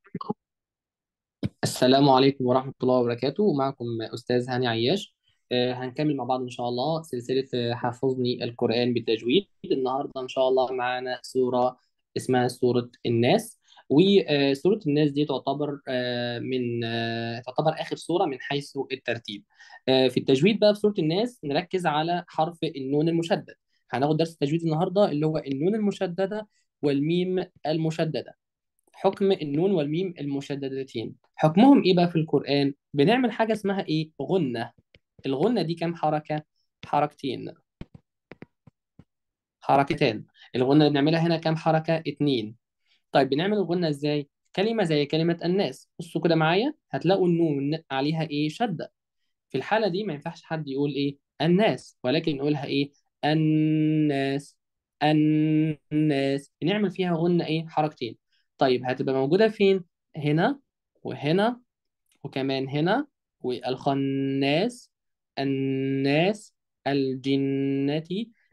السلام عليكم ورحمة الله وبركاته معكم أستاذ هاني عياش آه، هنكمل مع بعض إن شاء الله سلسلة آه، حفظني القرآن بالتجويد النهاردة إن شاء الله معانا سورة اسمها سورة الناس وسورة الناس دي تعتبر آه، من آه، تعتبر آخر سورة من حيث الترتيب آه، في التجويد بقى في سورة الناس نركز على حرف النون المشدد هناخد درس التجويد النهاردة اللي هو النون المشددة والميم المشددة حكم النون والميم المشددتين حكمهم ايه بقى في القرآن بنعمل حاجة اسمها ايه غنة الغنة دي كام حركة حركتين حركتان الغنة اللي بنعملها هنا كام حركة اتنين طيب بنعمل الغنة ازاي كلمة زي كلمة الناس بصوا كده معايا هتلاقوا النون عليها ايه شدة في الحالة دي ما ينفعش حد يقول ايه الناس ولكن نقولها ايه الناس الناس نعمل فيها غنة ايه حركتين طيب هتبقى موجودة فين هنا وهنا وكمان هنا والخناس الناس الجنة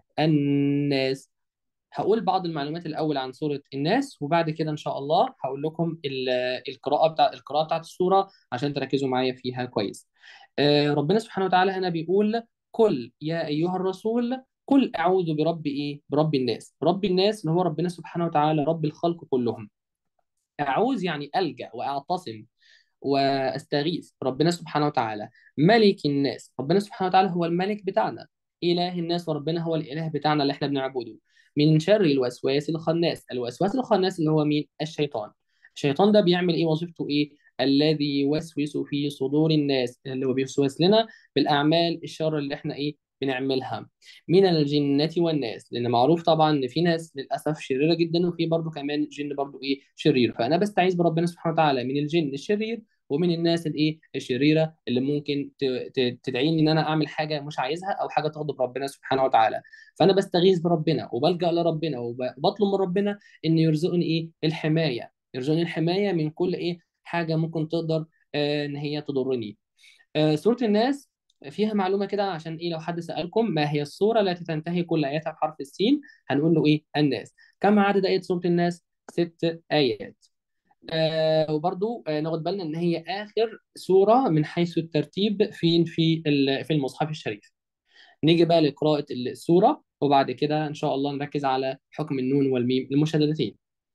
الناس هقول بعض المعلومات الأول عن سورة الناس وبعد كده إن شاء الله هقول لكم ال- القراءة بتاع القراءة بتاعت السورة عشان تركزوا معايا فيها كويس. آه، ربنا سبحانه وتعالى هنا بيقول قل يا أيها الرسول قل أعوذ برب إيه؟ برب الناس. رب الناس اللي هو ربنا سبحانه وتعالى رب الخلق كلهم. أعوذ يعني ألجأ وأعتصم واستغيث ربنا سبحانه وتعالى ملك الناس ربنا سبحانه وتعالى هو الملك بتاعنا اله الناس وربنا هو الاله بتاعنا اللي احنا بنعبده من شر الوسواس الخناس الوسواس الخناس اللي هو مين الشيطان الشيطان ده بيعمل ايه وظيفته ايه الذي يوسوس في صدور الناس اللي هو بيوسوس لنا بالاعمال الشر اللي احنا ايه بنعملها من الجنة والناس لأن معروف طبعا إن في ناس للأسف شريرة جدا وفي برضو كمان جن برضو إيه شرير فأنا بستعيذ بربنا سبحانه وتعالى من الجن الشرير ومن الناس الايه الشريره اللي ممكن ت- ت- تدعيني ان انا اعمل حاجه مش عايزها او حاجه تغضب ربنا سبحانه وتعالى فانا بستغيث بربنا وبلجأ لربنا وبطلب من ربنا ان يرزقني ايه الحمايه يرزقني الحمايه من كل ايه حاجه ممكن تقدر آه، ان هي تضرني آه، سوره الناس فيها معلومه كده عشان ايه لو حد سالكم ما هي السوره التي تنتهي كل اياتها بحرف السين هنقول له ايه الناس كم عدد ايات سوره الناس ست ايات آه وبرضو آه ناخد بالنا ان هي اخر سوره من حيث الترتيب فين في ال- في المصحف الشريف نيجي بقى لقراءه السوره وبعد كده ان شاء الله نركز على حكم النون والميم المشددتين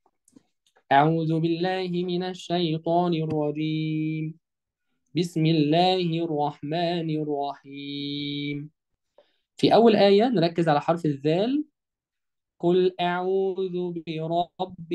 اعوذ بالله من الشيطان الرجيم بسم الله الرحمن الرحيم في اول ايه نركز على حرف الذال قل أعوذ برب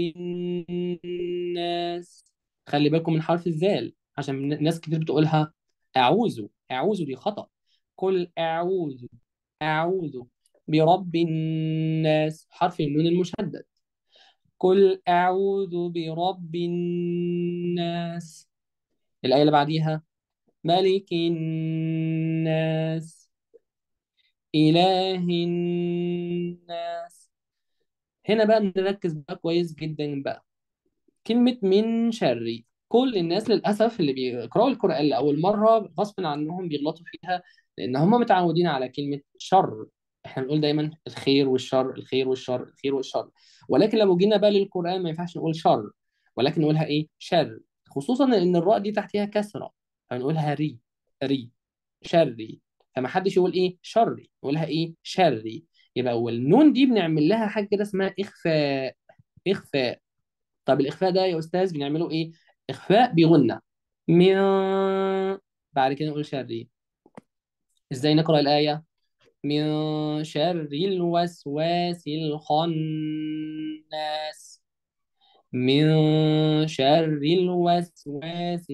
الناس خلي بالكم من حرف الذال عشان ناس كتير بتقولها أعوذ أعوذ دي خطأ قل أعوذ أعوذ برب الناس حرف النون المشدد قل أعوذ برب الناس الآية اللي بعديها ملك الناس إله الناس هنا بقى نركز بقى كويس جدا بقى كلمة من شر كل الناس للأسف اللي بيقرأوا القرآن لأول مرة غصب عنهم بيغلطوا فيها لأن هم متعودين على كلمة شر احنا بنقول دايما الخير والشر الخير والشر الخير والشر ولكن لو جينا بقى للقرآن ما ينفعش نقول شر ولكن نقولها ايه شر خصوصا ان الراء دي تحتها كسرة فنقولها ري ري شري فما حدش يقول ايه شري يقولها ايه شري يبقى والنون دي بنعمل لها حاجة كده اسمها إخفاء إخفاء طب الإخفاء ده يا أستاذ بنعمله إيه؟ إخفاء بغنة من بعد كده نقول شري إزاي نقرأ الآية؟ من شر الوسواس الخناس من شر الوسواس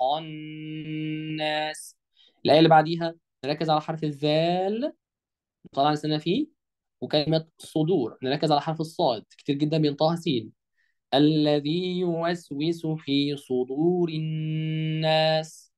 الخناس الآية اللي بعديها نركز على حرف الذال طبعا لسنا فيه وكلمة صدور نركز على حرف الصاد كتير جدا بينطقها سين الذي يوسوس في صدور الناس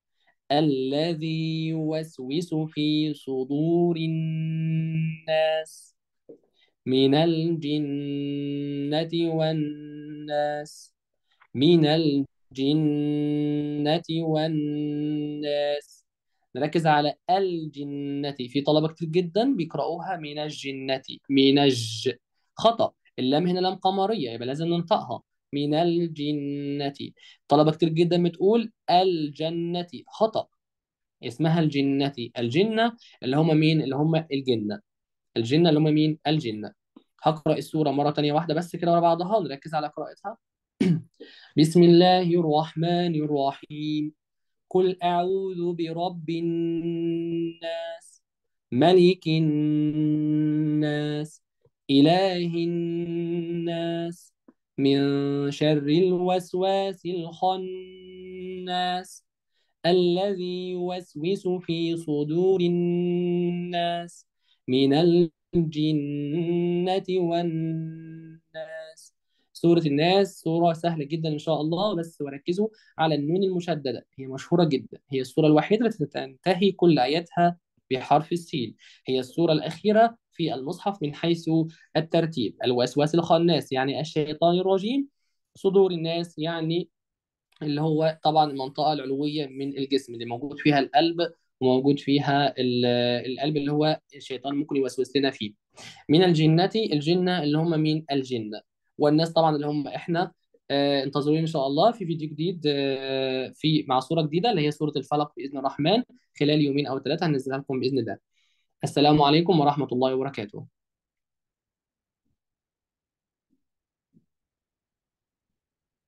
الذي يوسوس في صدور الناس من الجنة والناس من الجنة والناس نركز على الجنة في طلبة كتير جدا بيقرأوها من الجنة من الج خطأ اللام هنا لام قمرية يبقى لازم ننطقها من الجنة طلبة كتير جدا بتقول الجنة خطأ اسمها الجنة الجنة اللي هم مين اللي هم الجنة الجنة اللي هم مين الجنة هقرأ السورة مرة تانية واحدة بس كده ورا بعضها نركز على قراءتها بسم الله الرحمن الرحيم قل أعوذ برب الناس ملك الناس إله الناس من شر الوسواس الخناس الذي يوسوس في صدور الناس من الجنة والناس سورة الناس سورة سهلة جدا إن شاء الله بس وركزوا على النون المشددة هي مشهورة جدا هي السورة الوحيدة التي تنتهي كل آياتها بحرف السين هي السورة الأخيرة في المصحف من حيث الترتيب الوسواس الخناس يعني الشيطان الرجيم صدور الناس يعني اللي هو طبعا المنطقة العلوية من الجسم اللي موجود فيها القلب وموجود فيها ال- القلب اللي هو الشيطان ممكن يوسوس لنا فيه من الجنة الجنة اللي هم مين الجنة والناس طبعا اللي هم احنا آه انتظروني ان شاء الله في فيديو جديد آه في مع صورة جديدة اللي هي سورة الفلق بإذن الرحمن خلال يومين او ثلاثة هنزلها لكم بإذن الله السلام عليكم ورحمة الله وبركاته